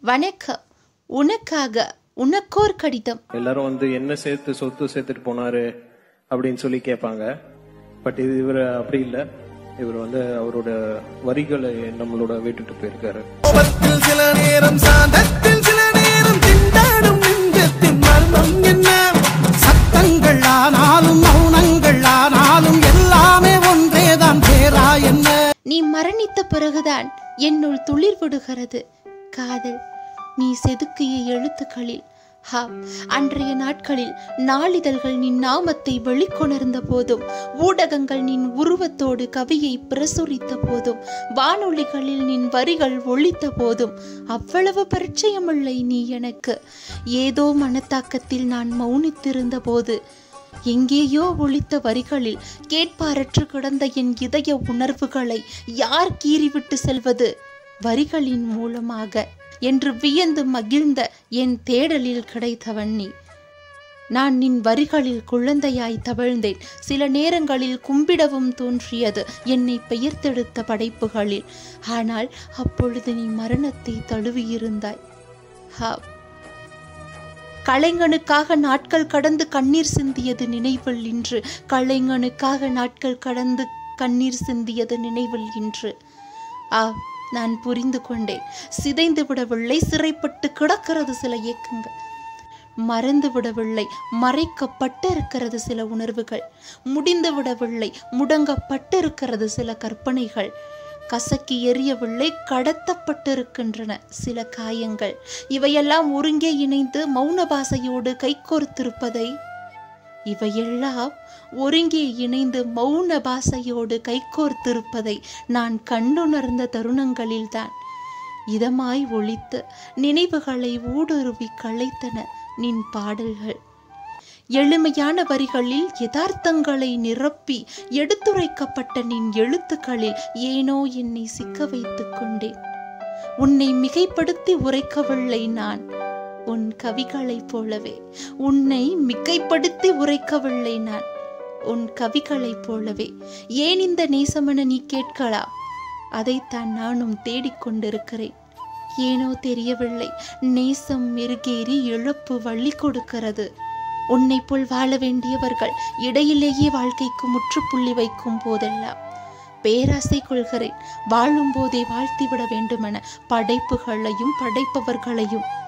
வணக்கம் உனக்காக உனக்கோர் கடிதம் எல்லாரும் வந்து என்ன சேர்த்து சொத்து சேர்த்துட்டு போனாரு அப்படின்னு சொல்லி கேட்பாங்க பட் இது இவர் அப்படி இல்ல இவர் வந்து அவரோட வரிகளை நம்மளோட விட்டுட்டு போயிருக்காரு கோபத்தில் சில நேரம் சாந்தத்தில் சில நேரம் திண்டாடும் நெஞ்சத்தின் மர்மம் என்ன சத்தங்கள் ஆனாலும் மௌனங்கள் ஆனாலும் எல்லாமே ஒன்றேதான் பேரா என்ன நீ மரணித்த பிறகுதான் என்னுள் துளிர் விடுகிறது காதல் நீ செதுக்கிய எழுத்துக்களில் ஹா அன்றைய நாட்களில் நாளிதழ்கள் நின் நாமத்தை வெளிக்கொணர்ந்த போதும் ஊடகங்கள் நின் உருவத்தோடு கவியை பிரசுரித்த போதும் வானொலிகளில் நின் வரிகள் ஒழித்த போதும் அவ்வளவு பரிச்சயமில்லை நீ எனக்கு ஏதோ மனத்தாக்கத்தில் நான் மௌனித்திருந்த போது எங்கேயோ ஒழித்த வரிகளில் கேட்பாரற்று கிடந்த என் இதய உணர்வுகளை யார் கீறிவிட்டு செல்வது வரிகளின் மூலமாக என்று வியந்து மகிழ்ந்த என் தேடலில் கிடைத்தவன் நீ நான் நின் வரிகளில் குழந்தையாய் தவழ்ந்தேன் சில நேரங்களில் கும்பிடவும் தோன்றியது என்னை பெயர்த்தெடுத்த படைப்புகளில் ஆனால் அப்பொழுது நீ மரணத்தை தழுவியிருந்தாய் ஹா கலைஞனுக்காக நாட்கள் கடந்து கண்ணீர் சிந்தியது நினைவில் இன்று கலைஞனுக்காக நாட்கள் கடந்து கண்ணீர் சிந்தியது நினைவில் இன்று ஆ நான் புரிந்து கொண்டேன் சிதைந்து விடவில்லை சிறைப்பட்டு கிடக்கிறது சில இயக்கங்கள் மறந்து விடவில்லை மறைக்கப்பட்டிருக்கிறது சில உணர்வுகள் முடிந்து விடவில்லை முடங்கப்பட்டிருக்கிறது சில கற்பனைகள் கசக்கி எரியவில்லை கடத்தப்பட்டிருக்கின்றன சில காயங்கள் இவையெல்லாம் ஒருங்கே இணைந்து மௌன பாசையோடு கைகோர்த்திருப்பதை இவையெல்லாம் ஒருங்கே இணைந்து மௌன பாசையோடு கைகோர்த்திருப்பதை நான் கண்டுணர்ந்த தருணங்களில்தான் இதமாய் ஒழித்து நினைவுகளை ஊடுருவி களைத்தன நின் பாடல்கள் எளிமையான வரிகளில் யதார்த்தங்களை நிரப்பி எடுத்துரைக்கப்பட்ட நின் எழுத்துக்களில் ஏனோ என்னை சிக்க வைத்துக் கொண்டேன் உன்னை மிகைப்படுத்தி உரைக்கவில்லை நான் உன் கவிகளைப் போலவே உன்னை மிகைப்படுத்தி உரைக்கவில்லை நான் உன் கவிகளைப் போலவே ஏன் இந்த நேசமென நீ கேட்கலாம் அதைத்தான் நானும் தேடிக்கொண்டிருக்கிறேன் ஏனோ தெரியவில்லை நேசம் மெருகேறி இழப்பு வழி கொடுக்கிறது உன்னை போல் வாழ வேண்டியவர்கள் இடையிலேயே வாழ்க்கைக்கு முற்றுப்புள்ளி வைக்கும் போதெல்லாம் பேராசை கொள்கிறேன் வாழும் போதே வாழ்த்திவிட வேண்டுமென படைப்புகளையும் படைப்பவர்களையும்